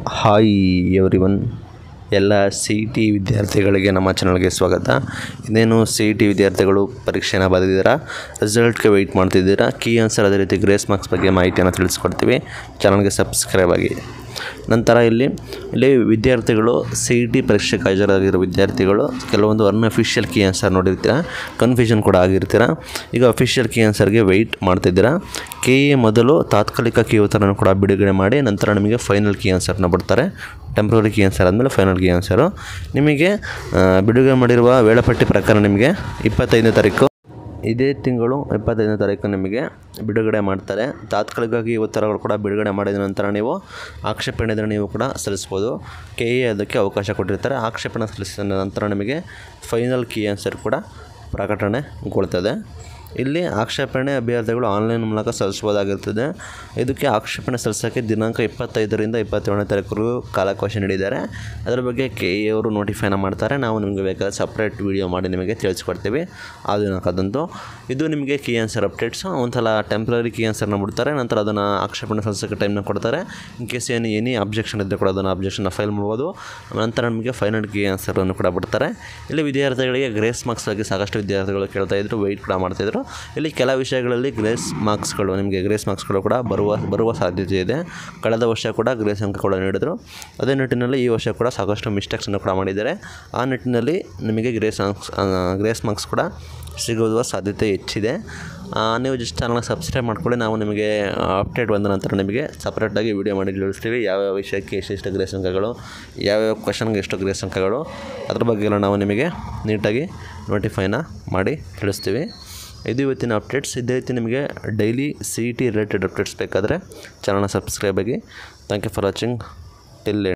hi everyone ಎಲ್ಲ C E T ವಿದ್ಯಾರ್ಥಿಗಳಿಗೆ ನಮ್ಮ ಚಾನಲ್ಗೆ ಸ್ವಾಗತ ಇನ್ನೇನು ಸಿ ಇ ಟಿ ವಿದ್ಯಾರ್ಥಿಗಳು ಪರೀಕ್ಷೆನ ಬರೆದಿದ್ದೀರಾ ರಿಸಲ್ಟ್ಗೆ ವೆಯ್ಟ್ ಮಾಡ್ತಿದ್ದೀರಾ ಕೀ ಆನ್ಸರ್ ಅದೇ ರೀತಿ ಗ್ರೇಸ್ ಮಾರ್ಕ್ಸ್ ಬಗ್ಗೆ ಮಾಹಿತಿಯನ್ನು ತಿಳಿಸ್ಕೊಡ್ತೀವಿ ಚಾನಲ್ಗೆ ಸಬ್ಸ್ಕ್ರೈಬ್ ಆಗಿ ನಂತರ ಇಲ್ಲಿ ಇಲ್ಲಿ ವಿದ್ಯಾರ್ಥಿಗಳು ಸಿ ಇ ಟಿ ಪರೀಕ್ಷೆಗೆ ಹಾಜರಾಗಿರೋ ವಿದ್ಯಾರ್ಥಿಗಳು ಕೆಲವೊಂದು ಅನ್ಅಫಿಷಿಯಲ್ ಕೀ ಆನ್ಸರ್ ನೋಡಿರ್ತೀರ ಕನ್ಫ್ಯೂಷನ್ ಕೂಡ ಆಗಿರ್ತೀರ ಈಗ ಅಫಿಷಿಯಲ್ ಕೀ ಆನ್ಸರ್ಗೆ ವೆಯ್ಟ್ ಮಾಡ್ತಿದ್ದೀರಾ ಕೆ ಎ ಮೊದಲು ತಾತ್ಕಾಲಿಕ ಕೀ ಉತ್ತರನ ಕೂಡ ಬಿಡುಗಡೆ ಮಾಡಿ ನಂತರ ನಿಮಗೆ ಫೈನಲ್ ಕೀ ಆನ್ಸರ್ನ ಬಿಡ್ತಾರೆ ಟೆಂಪ್ರರಿ ಕೀ ಆನ್ಸರ್ ಆದಮೇಲೆ ಫೈನಲ್ ಕೀ ಆನ್ಸರು ನಿಮಗೆ ಆ, ಬಿಡುಗಡೆ ಮಾಡಿರುವ ವೇಳಾಪಟ್ಟಿ ಪ್ರಕಾರ ನಿಮಗೆ ಇಪ್ಪತ್ತೈದನೇ ತಾರೀಕು ಇದೇ ತಿಂಗಳು ಇಪ್ಪತ್ತೈದನೇ ತಾರೀಕು ನಿಮಗೆ ಬಿಡುಗಡೆ ಮಾಡ್ತಾರೆ ತಾತ್ಕಾಲಿಕವಾಗಿ ಉತ್ತರಗಳು ಕೂಡ ಬಿಡುಗಡೆ ಮಾಡಿದ ನಂತರ ನೀವು ಆಕ್ಷೇಪಣೆ ಇದ್ದರೆ ನೀವು ಕೂಡ ಸಲ್ಲಿಸ್ಬೋದು ಕೆ ಎ ಅದಕ್ಕೆ ಅವಕಾಶ ಕೊಟ್ಟಿರ್ತಾರೆ ಆಕ್ಷೇಪಣೆ ಸಲ್ಲಿಸಿದ ನಂತರ ನಿಮಗೆ ಫೈನಲ್ ಕೀ ಆನ್ಸರ್ ಕೂಡ ಪ್ರಕಟಣೆಗೊಳ್ತದೆ ಇಲ್ಲಿ ಆಕ್ಷೇಪಣೆ ಅಭ್ಯರ್ಥಿಗಳು ಆನ್ಲೈನ್ ಮೂಲಕ ಸಲ್ಲಿಸ್ಬೋದಾಗಿರ್ತದೆ ಇದಕ್ಕೆ ಆಕ್ಷೇಪಣೆ ಸಲ್ಲಿಸೋಕ್ಕೆ ದಿನಾಂಕ ಇಪ್ಪತ್ತೈದರಿಂದ ಇಪ್ಪತ್ತೇಳನೇ ತಾರೀಕು ಕಾಲಾವಕಾಶ ನೀಡಿದ್ದಾರೆ ಅದರ ಬಗ್ಗೆ ಕೆ ಎ ಅವರು ನೋಟಿಫೈನ ಮಾಡ್ತಾರೆ ನಾವು ನಿಮಗೆ ಬೇಕಾದ ಸಪ್ರೇಟ್ ವೀಡಿಯೋ ಮಾಡಿ ನಿಮಗೆ ತಿಳಿಸ್ಕೊಡ್ತೀವಿ ಆ ದಿನಾಂಕದಂತೂ ಇದು ನಿಮಗೆ ಕೀ ಆನ್ಸರ್ ಅಪ್ಡೇಟ್ಸು ಒಂದ್ಸಲ ಟೆಂಪ್ರರಿ ಕೀ ಆನ್ಸರ್ನ ಬಿಡ್ತಾರೆ ನಂತರ ಅದನ್ನು ಆಕ್ಷೇಪಣೆ ಸಲ್ಲಿಸೋಕ್ಕೆ ಟೈಮ್ನ ಕೊಡ್ತಾರೆ ಇನ್ ಕೇಸ್ ಏನು ಎನಿ ಅಬ್ಜೆಕ್ಷನ್ ಇದ್ದರೆ ಕೂಡ ಅದನ್ನು ಅಬ್ಜೆಕ್ಷನ್ನ ಫೈಲ್ ಮಾಡ್ಬೋದು ನಂತರ ನಿಮಗೆ ಫೈನಲ್ ಕೀ ಆನ್ಸರನ್ನು ಕೂಡ ಬಿಡ್ತಾರೆ ಇಲ್ಲಿ ವಿದ್ಯಾರ್ಥಿಗಳಿಗೆ ಗ್ರೇಸ್ ಮಾರ್ಕ್ಸ್ ಬಗ್ಗೆ ಸಾಕಷ್ಟು ವಿದ್ಯಾರ್ಥಿಗಳು ಕೇಳ್ತಾ ಇದ್ರು ವೆಯ್ಟ್ ಕೂಡ ಮಾಡ್ತಾಯಿದ್ರು ಇಲ್ಲಿ ಕೆಲ ವಿಷಯಗಳಲ್ಲಿ ಗ್ರೇಸ್ ಮಾರ್ಕ್ಸ್ಗಳು ನಿಮಗೆ ಗ್ರೇಸ್ ಮಾರ್ಕ್ಸ್ಗಳು ಕೂಡ ಬರುವ ಬರುವ ಸಾಧ್ಯತೆ ಇದೆ ಕಳೆದ ವರ್ಷ ಕೂಡ ಗ್ರೇಸ್ ಅಂಕ ಕೂಡ ನೀಡಿದರು ಅದೇ ನಿಟ್ಟಿನಲ್ಲಿ ಈ ವರ್ಷ ಕೂಡ ಸಾಕಷ್ಟು ಮಿಸ್ಟೇಕ್ಸನ್ನು ಕೂಡ ಮಾಡಿದ್ದಾರೆ ಆ ನಿಟ್ಟಿನಲ್ಲಿ ನಿಮಗೆ ಗ್ರೇಸ್ ಮಾರ್ಕ್ಸ್ ಗ್ರೇಸ್ ಮಾರ್ಕ್ಸ್ ಕೂಡ ಸಿಗುವ ಸಾಧ್ಯತೆ ಹೆಚ್ಚಿದೆ ಆ, ನೀವು ಜಸ್ಟ್ ಚಾನಲ್ನ ಸಬ್ಸ್ಕ್ರೈಬ್ ಮಾಡ್ಕೊಳ್ಳಿ ನಾವು ನಿಮಗೆ ಅಪ್ಡೇಟ್ ಬಂದ ನಂತರ ನಿಮಗೆ ಸಪ್ರೇಟಾಗಿ ವೀಡಿಯೋ ಮಾಡಿ ತಿಳಿಸ್ತೀವಿ ಯಾವ್ಯಾವ ವಿಷಯಕ್ಕೆ ಎಷ್ಟೆಷ್ಟು ಗ್ರೇಸ್ ಅಂಕಗಳು ಯಾವ್ಯಾವ ಕ್ವಶನ್ಗೆ ಎಷ್ಟು ಗ್ರೇಸ್ ಅಂಕಗಳು ಅದ್ರ ಬಗ್ಗೆ ಎಲ್ಲ ನಾವು ನಿಮಗೆ ನೀಟಾಗಿ ನೋಟಿಫೈನ ಮಾಡಿ ತಿಳಿಸ್ತೀವಿ ಇದು ಇವತ್ತಿನ ಅಪ್ಡೇಟ್ಸ್ ಇದೇ ರೀತಿ ನಿಮಗೆ daily C E T related updates ಬೇಕಾದರೆ ಚಾನಲ್ನ ಸಬ್ಸ್ಕ್ರೈಬ್ ಆಗಿ thank you for watching till